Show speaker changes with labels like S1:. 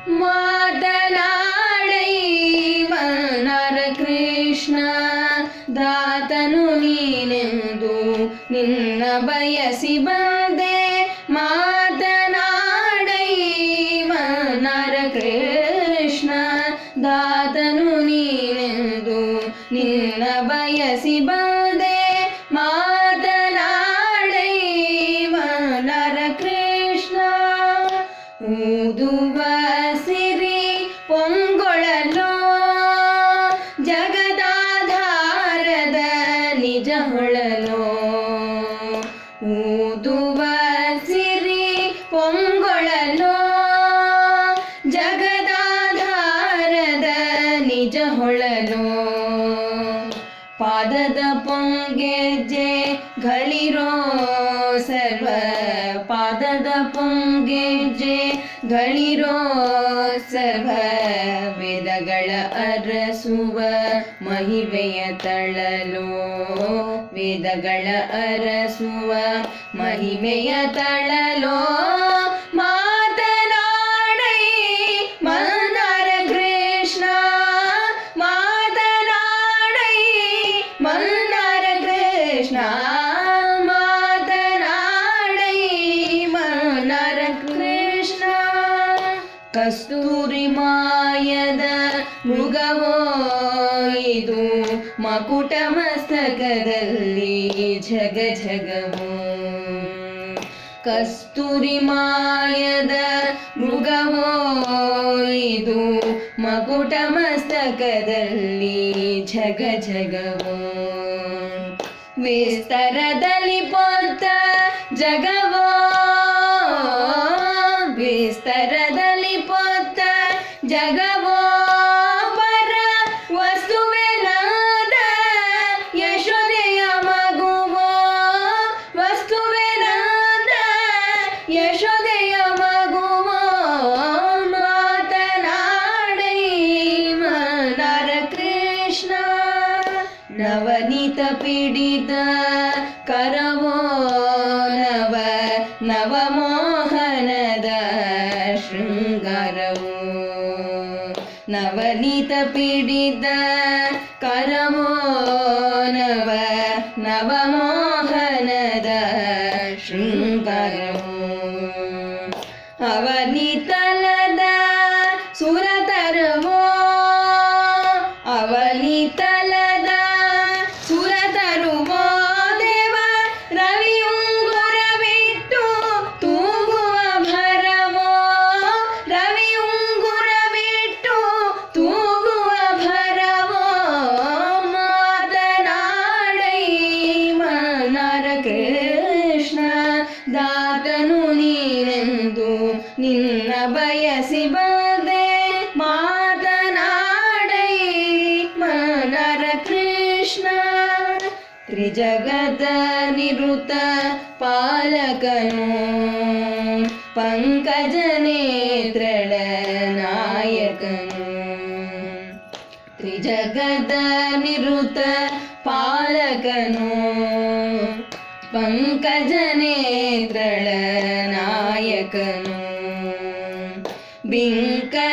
S1: ಮಾತನಾಡೈವನರ ಕೃಷ್ಣ ದಾತನು ನೀನೆಂದು ನಿನ್ನ ಬಯಸಿ ಬಂದೆ ಮಾತನಾಡೈವನರ ಕೃಷ್ಣ ದಾತನು ನೀನೆಂದು ನಿನ್ನ ಬಯಸಿ ಬಂದೆ ಮಾತನಾಡೈವನರ ಕೃಷ್ಣ ಊದುವ ಸಿರಿ ಪೊಂಗೊಳಲೋ ಜಗದಾಧಾರದ ನಿಜ ಹೊಳಲೋ ಊದುವ ಸಿರಿ ಪೊಂಗೊಳಲೋ ಜಗದಾಧಾರದ ನಿಜ ಹೊಳಲೋ ಪಾದದ ಪೊಂಗೆಜ್ಜೆ ಗಳಿರೋ ಸರ್ವ ಪಾದದ ಪೊಂಗೆಜ್ಜೆ ಗಳಿರೋ ಸರ್ವ ವೇದಗಳ ಅರಸುವ ಮಹಿಮೆಯ ತಳಲೋ ವೇದಗಳ ಅರಸುವ ಮಹಿಮೆಯ ತಳಲೋ ಮಾತನಾಡೈ ಮನ್ನಾರ ಕೃಷ್ಣ ಮಾತನಾಡೈ ಮನ್ನಾರ ಕೃಷ್ಣ ಮಾತನಾಡೈ ಮನ್ನಾರ ಕೃಷ್ಣ ಕಸ್ತೂರಿ ಮಾಯದ ಮೃಗವೋ ಇದು ಮಕುಟ ಮಸ್ತಕದಲ್ಲಿ ಜಗ ಜಗವೋ ಕಸ್ತೂರಿ ಮಾಯದ ಮೃಗವೋ ಇದು ಮಕುಟ ಮಸ್ತಕದಲ್ಲಿ ಜಗ ಜಗವೋ ವಿಸ್ತರದಲ್ಲಿ ಪೊತ್ತ ಜಗವೋ ವಿಸ್ತರದಲ್ಲಿ ಪೊತ್ತ ಜಗವೋ ಪರ ವಸ್ತುವೆನಾದ ಯಶೋದೆಯ ಮಗುವೋ ವಸ್ತುವೆನಾದ ಯಶೋದೆಯ ಮಗುವೋ ಮಾತನಾಡೈ ಮನರ ಕೃಷ್ಣ ನವನೀತ ಪೀಡಿತ ಕರವೋ ನವ ನವಮೋಹನದ ಶೃಂಗಾರವೋ ನವನೀತ ಪೀಡಿತ ಕರವೋ ನವ ನವಮೋಹನದ ಶೃಂಗಾರವೋ ಅವನಿತಲದ ಸುರತರವೋ ಅವನಿತಲದ ಸುರತರುವೋ ದೇವ ರವಿಯುಂಗುರವಿಟ್ಟು ತೂಗುವ ಭರವೋ ರವಿಯುಂಗುರವಿಟ್ಟು ತೂಗುವ ಭರವೋ ಮಾತನಾಡೈ ಮನರ ಕೃಷ್ಣ ದಾತನು ನೀನೆಂದು ನಿನ್ನ ಬಯಸಿ ಬಂದೆ ಮಾತನಾಡೈ ಮನರ ಕೃಷ್ಣ ತ್ರಿಜಗದ ನಿರುತ ಪಾಲಕನು ಪಂಕಜ ನೇತ್ರಳ ನಾಯಕನು ತ್ರಿಜಗದ ನಿರುತ ಪಾಲಕನು ಪಂಕಜ ನೇತ್ರಳ ನಾಯಕನು ಬಿಂಕ